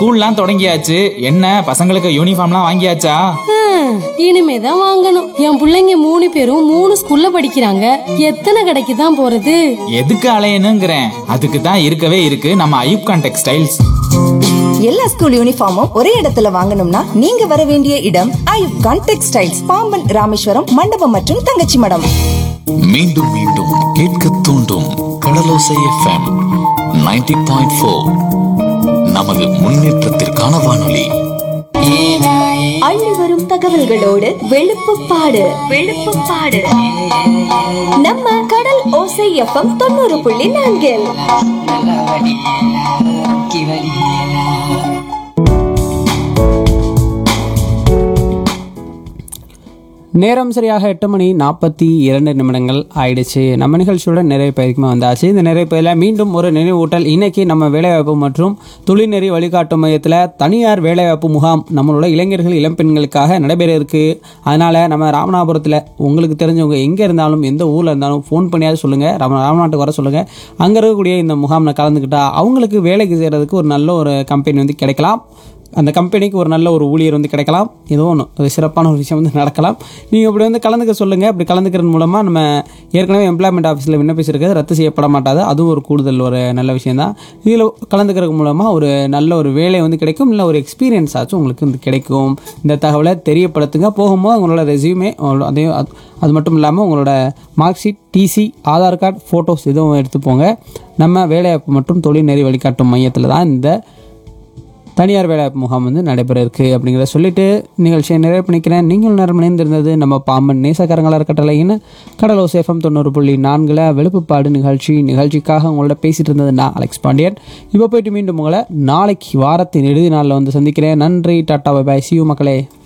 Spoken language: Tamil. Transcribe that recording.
ஸ்கூல்லாம் தொடங்கியாச்சு என்ன பசங்களுக்கு யூனிஃபார்ம்லாம் வாங்கியாச்சா ஹம், இனிமேதான் வாங்கணும் என் புள்ளைங்க மூணு பேரும் மூணு ஸ்கூல்ல படிக்கிறாங்க எத்தனை கடைக்கு தான் போறது எதுக்கு அலையணுங்கிறேன் அதுக்கு தான் இருக்கவே இருக்கு நம்ம ஐயூப்கான் டெக்ஸ்டைல்ஸ் எல்லா ஸ்கூல் யூனிஃபார்மும் ஒரே இடத்துல வாங்கணும்னா நீங்க வர வேண்டிய இடம் ஐயுப்கான் டெக்ஸ்டைல்ஸ் பாம்பன் ராமேஸ்வரம் மண்டபம் மற்றும் தங்கச்சி மடம் மீண்டும் மீண்டும் கேட்க தூண்டும் கடலோசை எஃப்எம் 90.4 பாயிண்ட் ஃபோர் நமது முன்னேற்றத்திற்கான வானொலி அள்ளி வரும் தகவல்களோடு வெளுப்புப்பாடு வெளுப்புப்பாடு நம்ம கடல் ஓசை எஃப்எம் தொண்ணூறு புள்ளி நான்கில் நேரம் சரியாக எட்டு மணி நாற்பத்தி இரண்டு நிமிடங்கள் ஆயிடுச்சு நம்ம நிகழ்ச்சியோட நிறைவு பயிற்சிக்குமே வந்தாச்சு இந்த நிறைவு பயிரில் மீண்டும் ஒரு நினைவூட்டல் இன்னைக்கு நம்ம வேலைவாய்ப்பு மற்றும் தொழில்நெறி வழிகாட்டு மையத்தில் தனியார் வேலைவாய்ப்பு முகாம் நம்மளோட இளைஞர்கள் இளம்பெண்களுக்காக நடைபெற இருக்கு அதனால நம்ம ராமநாதபுரத்தில் உங்களுக்கு தெரிஞ்சவங்க எங்கே இருந்தாலும் எந்த ஊரில் இருந்தாலும் ஃபோன் பண்ணியாவது சொல்லுங்கள் ராம ராமநாட்டுக்கு வர சொல்லுங்கள் அங்கே இருக்கக்கூடிய இந்த முகாமில் கலந்துக்கிட்டா அவங்களுக்கு வேலைக்கு செய்கிறதுக்கு ஒரு நல்ல ஒரு கம்பெனி வந்து கிடைக்கலாம் அந்த கம்பெனிக்கு ஒரு நல்ல ஒரு ஊழியர் வந்து கிடைக்கலாம் ஏதோ ஒன்று ஒரு சிறப்பான ஒரு விஷயம் வந்து நடக்கலாம் நீங்கள் இப்படி வந்து கலந்துக்க சொல்லுங்கள் அப்படி கலந்துக்கிறது மூலமாக நம்ம ஏற்கனவே எம்ப்ளாய்மெண்ட் ஆஃபீஸில் விண்ணப்பிச்சிருக்கிறது ரத்து செய்யப்பட மாட்டாது அதுவும் ஒரு கூடுதல் ஒரு நல்ல விஷயம் தான் இதில் கலந்துக்கிறது மூலமாக ஒரு நல்ல ஒரு வேலை வந்து கிடைக்கும் இல்லை ஒரு எக்ஸ்பீரியன்ஸ் ஆச்சும் உங்களுக்கு வந்து கிடைக்கும் இந்த தகவலை தெரியப்படுத்துங்க போகும்போது உங்களோட ரெசியூமே அதையும் அது- அது மட்டும் இல்லாமல் உங்களோட mark sheet TC Aadhaar card photos இதுவும் எடுத்து போங்க நம்ம வேலைவாய்ப்பு மற்றும் தொழில்நெறி வழிகாட்டும் மையத்தில் தான் இந்த தனியார் வேலைவாய்ப்பு முகாம் வந்து நடைபெற இருக்கு அப்படிங்கிறத சொல்லிட்டு நிகழ்ச்சியை நிறைவு பண்ணிக்கிறேன் நீங்கள் நேரம் இணைந்திருந்தது நம்ம பாம்பன் நேசக்கரங்கள இருக்கட்டளைன்னு கடலோ சேஃபம் தொண்ணூறு புள்ளி நான்கில் வெளுப்புப்பாடு நிகழ்ச்சி நிகழ்ச்சிக்காக உங்களோட பேசிட்டு இருந்தது நான் அலெக்ஸ் பாண்டியன் இப்போ போயிட்டு மீண்டும் உங்களை நாளைக்கு வாரத்தின் இறுதி நாளில் வந்து சந்திக்கிறேன் நன்றி டாட்டா பை பாய் சியூ மக்களே